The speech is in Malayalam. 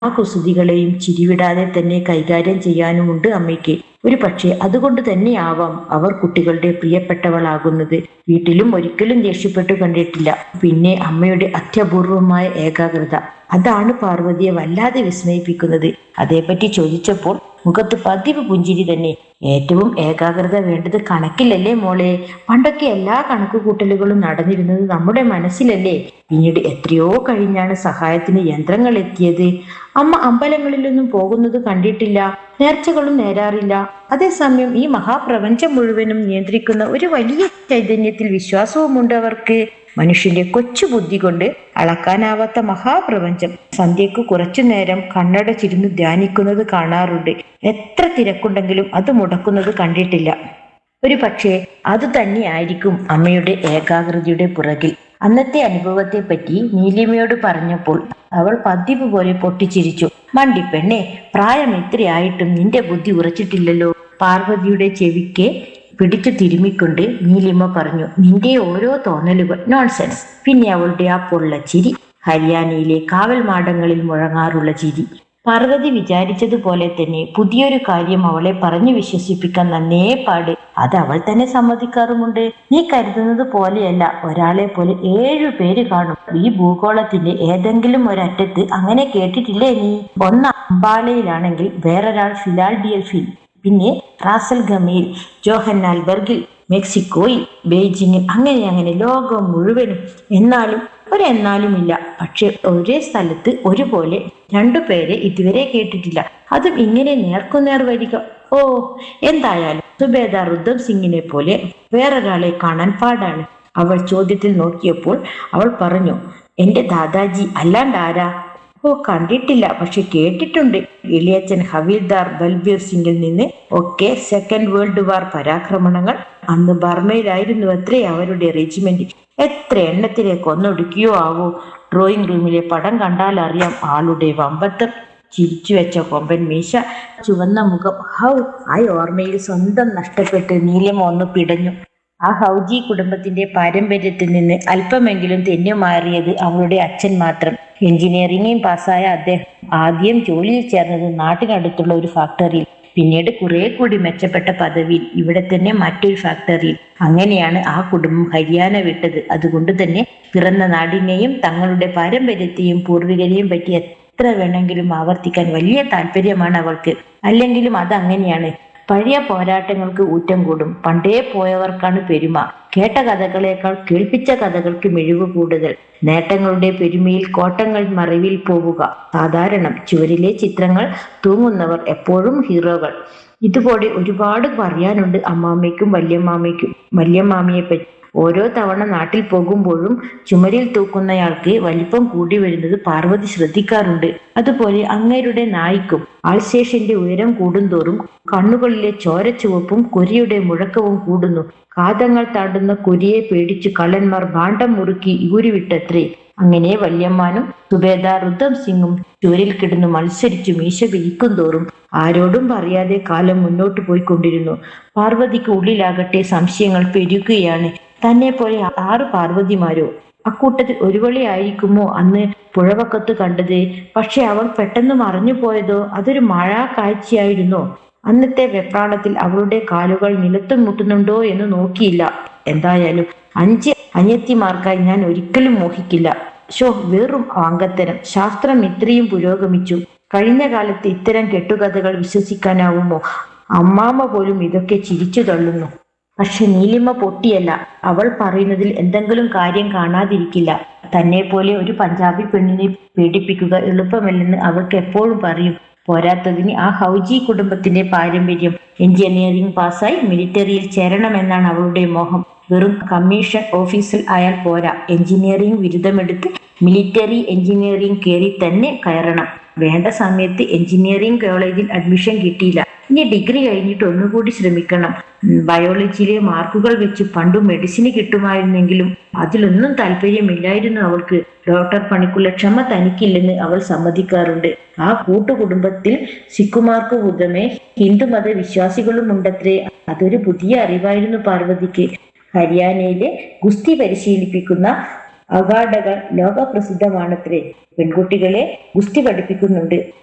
കുസൃതികളെയും ചിരിവിടാതെ തന്നെ കൈകാര്യം ചെയ്യാനുമുണ്ട് അമ്മയ്ക്ക് ഒരു പക്ഷേ അതുകൊണ്ട് തന്നെയാവാം അവർ കുട്ടികളുടെ പ്രിയപ്പെട്ടവളാകുന്നത് വീട്ടിലും ഒരിക്കലും ദേഷ്യപ്പെട്ടു കണ്ടിട്ടില്ല പിന്നെ അമ്മയുടെ അത്യപൂർവമായ ഏകാഗ്രത അതാണ് പാർവതിയെ വല്ലാതെ വിസ്മയിപ്പിക്കുന്നത് അതേപ്പറ്റി ചോദിച്ചപ്പോൾ മുഖത്ത് പതിവ് പുഞ്ചിരി തന്നെ ഏറ്റവും ഏകാഗ്രത വേണ്ടത് കണക്കിലല്ലേ മോളെ പണ്ടൊക്കെ എല്ലാ കണക്കുകൂട്ടലുകളും നടന്നിരുന്നത് നമ്മുടെ മനസ്സിലല്ലേ പിന്നീട് എത്രയോ കഴിഞ്ഞാണ് സഹായത്തിന് യന്ത്രങ്ങൾ എത്തിയത് അമ്മ അമ്പലങ്ങളിലൊന്നും പോകുന്നത് കണ്ടിട്ടില്ല നേർച്ചകളും നേരാറില്ല അതേസമയം ഈ മഹാപ്രപഞ്ചം മുഴുവനും നിയന്ത്രിക്കുന്ന ഒരു വലിയ ചൈതന്യത്തിൽ വിശ്വാസവുമുണ്ട് അവർക്ക് മനുഷ്യന്റെ കൊച്ചു ബുദ്ധി കൊണ്ട് അളക്കാനാവാത്ത മഹാപ്രപഞ്ചം സന്ധ്യക്ക് കുറച്ചു നേരം കണ്ണടച്ചിരുന്ന് ധ്യാനിക്കുന്നത് കാണാറുണ്ട് എത്ര തിരക്കുണ്ടെങ്കിലും അത് മുടക്കുന്നത് കണ്ടിട്ടില്ല ഒരു പക്ഷേ അത് തന്നെയായിരിക്കും അമ്മയുടെ ഏകാഗ്രതയുടെ പുറകിൽ അന്നത്തെ അനുഭവത്തെ പറ്റി നീലിമയോട് പറഞ്ഞപ്പോൾ അവൾ പതിവ് പോലെ പൊട്ടിച്ചിരിച്ചു മണ്ടി പെണ്ണെ പ്രായം ഇത്രയായിട്ടും നിന്റെ ബുദ്ധി ഉറച്ചിട്ടില്ലല്ലോ പാർവതിയുടെ ചെവിക്ക് പിടിച്ചു തിരുമിക്കൊണ്ട് നീലിമ പറഞ്ഞു നിന്റെ ഓരോ തോന്നലുകൾ നോൺസെൻസ് പിന്നെ അവളുടെ ആ പൊള്ള ചിരി ഹരിയാനയിലെ കാവൽ മാടങ്ങളിൽ മുഴങ്ങാറുള്ള ചിരി പാർവതി വിചാരിച്ചതുപോലെ തന്നെ പുതിയൊരു കാര്യം അവളെ പറഞ്ഞു വിശ്വസിപ്പിക്കാൻ നന്നേ പാട് അത് അവൾ തന്നെ സമ്മതിക്കാറുമുണ്ട് നീ കരുതുന്നത് പോലെയല്ല ഒരാളെ പോലെ ഏഴു പേര് കാണും ഈ ഭൂഗോളത്തിന്റെ ഏതെങ്കിലും ഒരറ്റത്ത് അങ്ങനെ കേട്ടിട്ടില്ലേ നീ ഒന്ന് അംബാലയിലാണെങ്കിൽ വേറൊരാൾ ഫിലാൽഡിയൽഫിൽ പിന്നെ റാസൽ ഗമയിൽ ജോഹന്നാൽബർഗിൽ മെക്സിക്കോയിൽ ബെയ്ജിങ്ങിൽ അങ്ങനെ അങ്ങനെ ലോകം മുഴുവനും എന്നാലും ഒരെന്നാലുമില്ല പക്ഷെ ഒരേ സ്ഥലത്ത് ഒരുപോലെ രണ്ടുപേരെ ഇതുവരെ കേട്ടിട്ടില്ല അതും ഇങ്ങനെ നേർക്കുനേർ വരിക ഓ എന്തായാലും സുബേദാർ റുദ്ധം സിംഗിനെ പോലെ വേറൊരാളെ കാണാൻ പാടാണ് അവൾ ചോദ്യത്തിൽ നോക്കിയപ്പോൾ അവൾ പറഞ്ഞു എന്റെ ദാദാജി അല്ലാണ്ട് ആരാ ഓ കണ്ടിട്ടില്ല പക്ഷെ കേട്ടിട്ടുണ്ട് ഇളിയച്ചൻ ഹവീൽദാർ ബൽബീർ സിംഗിൽ നിന്ന് ഒക്കെ സെക്കൻഡ് വേൾഡ് വാർ പരാക്രമണങ്ങൾ അന്ന് ബർമയിലായിരുന്നു അത്രേ അവരുടെ റെജിമെന്റ് എത്ര എണ്ണത്തിനെ കൊന്നൊടുക്കിയോ ആവോ ഡ്രോയിങ് റൂമിലെ പടം കണ്ടാൽ അറിയാം ആളുടെ വമ്പത്തം ചിരിച്ചു വെച്ച കൊമ്പൻ മീശ ചുവന്ന മുഖം ഹൗ ആ ഓർമ്മയിൽ സ്വന്തം നഷ്ടപ്പെട്ട് നീലിമ ഒന്ന് പിടഞ്ഞു ആ ഹൗജി കുടുംബത്തിന്റെ പാരമ്പര്യത്തിൽ നിന്ന് അല്പമെങ്കിലും തെന്നു മാറിയത് അവളുടെ അച്ഛൻ മാത്രം എഞ്ചിനീയറിംഗും പാസ്സായ അദ്ദേഹം ആദ്യം ജോലിയിൽ ചേർന്നത് നാട്ടിനടുത്തുള്ള ഒരു ഫാക്ടറിയിൽ പിന്നീട് കുറെ കൂടി മെച്ചപ്പെട്ട പദവിയിൽ ഇവിടെ തന്നെ മറ്റൊരു ഫാക്ടറിയിൽ അങ്ങനെയാണ് ആ കുടുംബം ഹരിയാന വിട്ടത് അതുകൊണ്ട് തന്നെ പിറന്ന നാടിനെയും തങ്ങളുടെ പാരമ്പര്യത്തെയും പൂർവികരെയും പറ്റി എത്ര വേണമെങ്കിലും ആവർത്തിക്കാൻ വലിയ താല്പര്യമാണ് അവൾക്ക് അല്ലെങ്കിലും അത് അങ്ങനെയാണ് പഴയ പോരാട്ടങ്ങൾക്ക് ഊറ്റം കൂടും പണ്ടേ പോയവർക്കാണ് പെരുമ കേട്ട കഥകളേക്കാൾ കേൾപ്പിച്ച കഥകൾക്ക് മിഴിവ് കൂടുതൽ നേട്ടങ്ങളുടെ പെരുമയിൽ കോട്ടങ്ങൾ മറവിൽ പോവുക സാധാരണം ചുവരിലെ ചിത്രങ്ങൾ തൂങ്ങുന്നവർ എപ്പോഴും ഹീറോകൾ ഇതുപോലെ ഒരുപാട് പറയാനുണ്ട് അമ്മാമ്മയ്ക്കും വല്യമ്മാമ്മയ്ക്കും വല്യമ്മാമിയെ പറ്റി ഓരോ തവണ നാട്ടിൽ പോകുമ്പോഴും ചുമരിൽ തൂക്കുന്നയാൾക്ക് വലിപ്പം കൂടി വരുന്നത് പാർവതി ശ്രദ്ധിക്കാറുണ്ട് അതുപോലെ അങ്ങേരുടെ നായിക്കും ആൾശേഷന്റെ ഉയരം കൂടുന്തോറും കണ്ണുകളിലെ ചോരച്ചുവപ്പും കുരിയുടെ മുഴക്കവും കൂടുന്നു കാതങ്ങൾ താണ്ടുന്ന കുരിയെ പേടിച്ചു കള്ളന്മാർ ഭാണ്ഡം മുറുക്കി ഊരിവിട്ടത്രേ അങ്ങനെ വല്യമ്മാനും സുബേദാർ റുദ്ധം സിംഗും ചുവരിൽ കിടന്നു മത്സരിച്ചു മീശ വിരിക്കും തോറും ആരോടും പറയാതെ കാലം മുന്നോട്ട് പോയിക്കൊണ്ടിരുന്നു പാർവതിക്ക് ഉള്ളിലാകട്ടെ സംശയങ്ങൾ പെരുകുകയാണ് തന്നെ പോലെ ആറ് പാർവതിമാരോ അക്കൂട്ടത്തിൽ ഒരുവളി ആയിരിക്കുമോ അന്ന് പുഴവക്കത്ത് കണ്ടത് പക്ഷെ അവൾ പെട്ടെന്ന് മറഞ്ഞു പോയതോ അതൊരു മഴ കാഴ്ചയായിരുന്നോ അന്നത്തെ വെപ്രാളത്തിൽ അവളുടെ കാലുകൾ നിലത്ത് മുട്ടുന്നുണ്ടോ എന്ന് നോക്കിയില്ല എന്തായാലും അഞ്ച് അനിയത്തിമാർക്കായി ഞാൻ ഒരിക്കലും മോഹിക്കില്ല ഷോ വെറും വാങ്കത്തരം ശാസ്ത്രം ഇത്രയും പുരോഗമിച്ചു കഴിഞ്ഞ കാലത്ത് ഇത്തരം കെട്ടുകഥകൾ വിശ്വസിക്കാനാവുമോ അമ്മാമ്മ പോലും ഇതൊക്കെ ചിരിച്ചു തള്ളുന്നു പക്ഷെ നീലിമ പൊട്ടിയല്ല അവൾ പറയുന്നതിൽ എന്തെങ്കിലും കാര്യം കാണാതിരിക്കില്ല തന്നെ പോലെ ഒരു പഞ്ചാബി പെണ്ണിനെ പീഡിപ്പിക്കുക എളുപ്പമല്ലെന്ന് അവൾക്ക് എപ്പോഴും പറയും പോരാത്തതിന് ആ ഹൗജി കുടുംബത്തിന്റെ പാരമ്പര്യം എഞ്ചിനീയറിംഗ് പാസ്സായി മിലിറ്ററിയിൽ ചേരണമെന്നാണ് അവളുടെ മോഹം വെറും കമ്മീഷൻ ഓഫീസിൽ ആയാൽ പോരാ എഞ്ചിനീയറിംഗ് ബിരുദമെടുത്ത് മിലിറ്ററി എഞ്ചിനീയറിംഗ് കയറി തന്നെ കയറണം വേണ്ട സമയത്ത് എഞ്ചിനീയറിംഗ് കോളേജിൽ അഡ്മിഷൻ കിട്ടിയില്ല ഇനി ഡിഗ്രി കഴിഞ്ഞിട്ട് ഒന്നുകൂടി ശ്രമിക്കണം ബയോളജിയിലെ മാർക്കുകൾ വെച്ച് പണ്ടു മെഡിസിന് കിട്ടുമായിരുന്നെങ്കിലും അതിലൊന്നും താല്പര്യമില്ലായിരുന്നു അവൾക്ക് ഡോക്ടർ പണിക്കുള്ള ക്ഷമ തനിക്കില്ലെന്ന് അവൾ സമ്മതിക്കാറുണ്ട് ആ കൂട്ടുകുടുംബത്തിൽ സിക്കുമാർക്ക് പുറമെ ഹിന്ദുമത വിശ്വാസികളും ഉണ്ടത്രേ അതൊരു പുതിയ അറിവായിരുന്നു പാർവതിക്ക് ഹരിയാനയിലെ ഗുസ്തി പരിശീലിപ്പിക്കുന്ന അഗാഡകൾ ലോകപ്രസിദ്ധമാണത്രേ പെൺകുട്ടികളെ ഗുസ്തി പഠിപ്പിക്കുന്നുണ്ട്